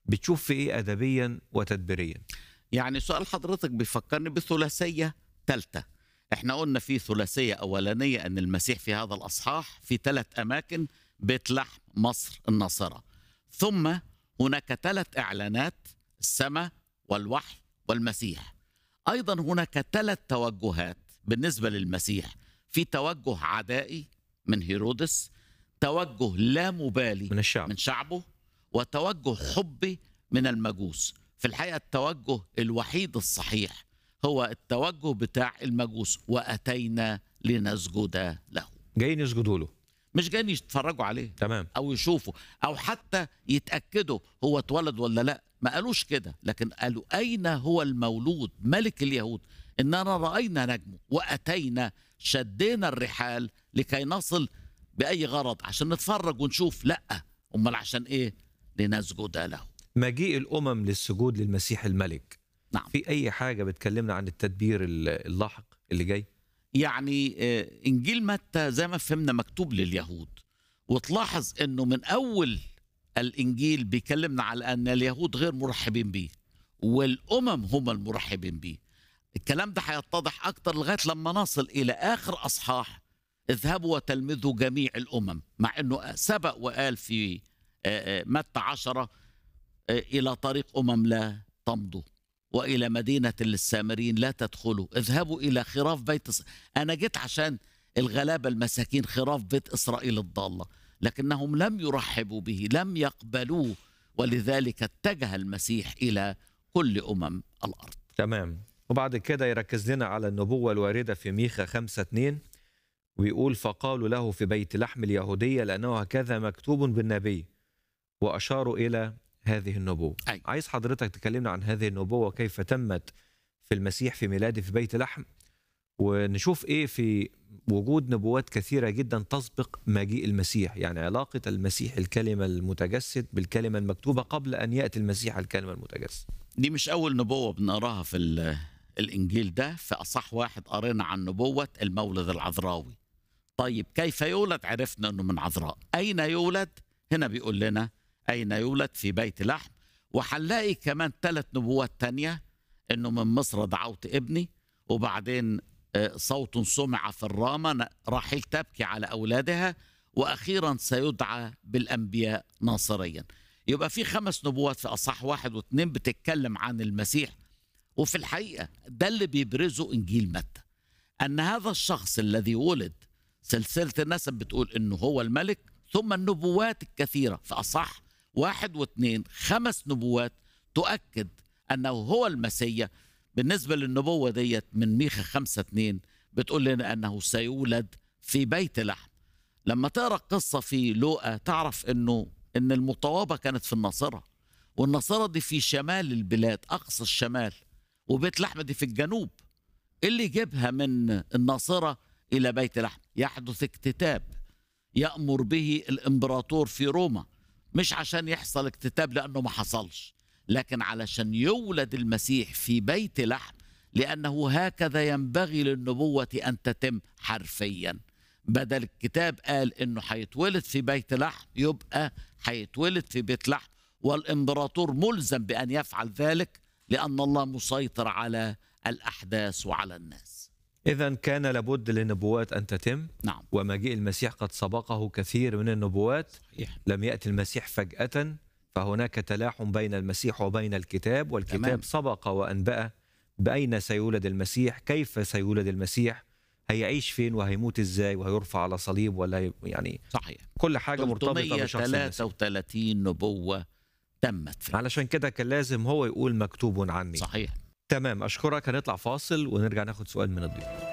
بتشوف في ايه ادبيا وتدبيريا يعني سؤال حضرتك بيفكرني بثلاثيه ثالثه احنا قلنا في ثلاثيه اولانيه ان المسيح في هذا الاصحاح في ثلاث اماكن بيت لحم مصر الناصره ثم هناك ثلاث اعلانات السماء والوحي والمسيح ايضا هناك ثلاث توجهات بالنسبه للمسيح في توجه عدائي من هيرودس توجه لا مبالي من الشعب من شعبه وتوجه حبي من المجوس في الحقيقة التوجه الوحيد الصحيح هو التوجه بتاع المجوس وأتينا لنسجد له جايين يسجدوا له مش جايين يتفرجوا عليه تمام أو يشوفوا أو حتى يتأكدوا هو اتولد ولا لا ما قالوش كده لكن قالوا أين هو المولود ملك اليهود إننا رأينا نجمه وأتينا شدينا الرحال لكي نصل بأي غرض عشان نتفرج ونشوف لا أمال عشان إيه لنسجد له مجيء الامم للسجود للمسيح الملك نعم في اي حاجه بتكلمنا عن التدبير ال- اللاحق اللي جاي يعني آه، انجيل متى زي ما فهمنا مكتوب لليهود وتلاحظ انه من اول الانجيل بيكلمنا على ان اليهود غير مرحبين بيه والامم هم المرحبين بيه الكلام ده هيتضح اكتر لغايه لما نصل الى اخر اصحاح اذهبوا وتلمذوا جميع الامم مع انه سبق وقال في آه، آه، متى عشرة آه، الى طريق امم لا تمضوا والى مدينه للسامرين لا تدخلوا اذهبوا الى خراف بيت إس... انا جيت عشان الغلابه المساكين خراف بيت اسرائيل الضاله لكنهم لم يرحبوا به لم يقبلوه ولذلك اتجه المسيح الى كل امم الارض تمام وبعد كده يركز لنا على النبوة الواردة في ميخا خمسة اتنين ويقول فقالوا له في بيت لحم اليهودية لأنه هكذا مكتوب بالنبي وأشاروا إلى هذه النبوة أي. عايز حضرتك تكلمنا عن هذه النبوة كيف تمت في المسيح في ميلاده في بيت لحم ونشوف إيه في وجود نبوات كثيرة جدا تسبق مجيء المسيح يعني علاقة المسيح الكلمة المتجسد بالكلمة المكتوبة قبل أن يأتي المسيح الكلمة المتجسد دي مش اول نبوه بنقراها في ال- الانجيل ده في اصح واحد قرينا عن نبوه المولد العذراوي طيب كيف يولد عرفنا انه من عذراء اين يولد هنا بيقول لنا اين يولد في بيت لحم وهنلاقي كمان ثلاث نبوات تانية انه من مصر دعوت ابني وبعدين آه، صوت سمع في الرامة ن- راحيل تبكي على أولادها وأخيرا سيدعى بالأنبياء ناصريا يبقى في خمس نبوات في أصح واحد واثنين بتتكلم عن المسيح وفي الحقيقة ده اللي بيبرزه إنجيل متى أن هذا الشخص الذي ولد سلسلة النسب بتقول إنه هو الملك ثم النبوات الكثيرة في أصح واحد واثنين خمس نبوات تؤكد أنه هو المسيح بالنسبة للنبوة ديت من ميخا خمسة اتنين بتقول لنا أنه سيولد في بيت لحم لما تقرأ قصة في لوقا تعرف أنه أن المطوبة كانت في الناصرة والناصرة دي في شمال البلاد أقصى الشمال وبيت لحم دي في الجنوب إيه اللي يجيبها من الناصرة إلى بيت لحم يحدث اكتتاب يأمر به الإمبراطور في روما مش عشان يحصل اكتتاب لأنه ما حصلش لكن علشان يولد المسيح في بيت لحم لأنه هكذا ينبغي للنبوة أن تتم حرفيا بدل الكتاب قال أنه هيتولد في بيت لحم يبقى هيتولد في بيت لحم والإمبراطور ملزم بأن يفعل ذلك لأن الله مسيطر على الأحداث وعلى الناس إذا كان لابد للنبوات أن تتم نعم ومجيء المسيح قد سبقه كثير من النبوات صحيح لم يأتي المسيح فجأة فهناك تلاحم بين المسيح وبين الكتاب والكتاب تمام. سبق وأنبأ بأين سيولد المسيح كيف سيولد المسيح هيعيش فين وهيموت ازاي وهيرفع على صليب ولا ي- يعني صحيح كل حاجة مرتبطة بشخص المسيح 333 نبوة تمت فيه علشان كده كان لازم هو يقول مكتوب عني صحيح تمام أشكرك هنطلع فاصل ونرجع ناخد سؤال من الضيوف